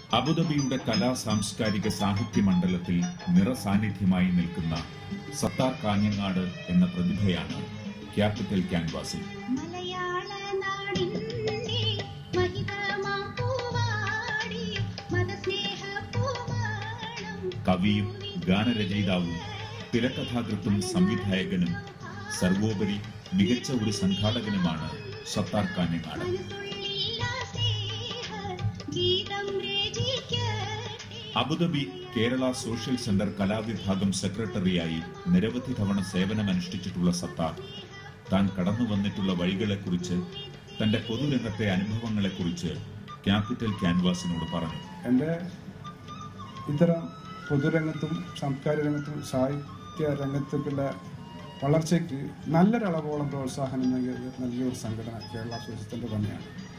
അബുദാബിയുടെ കലാ സാംസ്കാരിക സാഹിത്യ മണ്ഡലത്തിൽ നിറസാന്നിധ്യമായി നിൽക്കുന്ന സത്താർ കാഞ്ഞങ്ങാട് എന്ന പ്രതിഭയാണ് ക്യാപിറ്റൽ ക്യാൻവാസിൽ മലയാള നാടിന്റെ മഹിതമാം പൂവാടി മതസ്നേഹ പൂവാണം കവിയും ഗാനരചയിതാവും തിരക്കഥാകൃത്തും സംവിധായകനും സർവോപരി മികച്ച ഒരു സംഘാടകനുമാണ് സത്താർ കാഞ്ഞങ്ങാട് മനസ്സുള്ളിൽ ആ സ്നേഹ ഗീതം രചിക്കട്ടെ അബുദാബി കേരള സോഷ്യൽ സെന്റർ കലാവിഭാഗം സെക്രട്ടറിയായി നിരവധി തവണ സേവനമനുഷ്ഠിച്ചിട്ടുള്ള സത്താർ താൻ കടന്നു വന്നിട്ടുള്ള വഴികളെക്കുറിച്ച് തന്റെ പൊതുരംഗത്തെ അനുഭവങ്ങളെക്കുറിച്ച് ക്യാപിറ്റൽ ക്യാൻവാസിനോട് പറഞ്ഞു എൻ്റെ ഇത്തരം പൊതുരംഗത്തും സാംസ്കാരിക രംഗത്തും സാഹിത്യ രംഗത്തേക്കുള്ള വളർച്ചയ്ക്ക് നല്ലൊരളവോളം പ്രോത്സാഹനം നൽകിയ നൽകിയ ഒരു സംഘടന കേരള സോഷ്യൽ സെൻ്റർ തന്നെയാണ്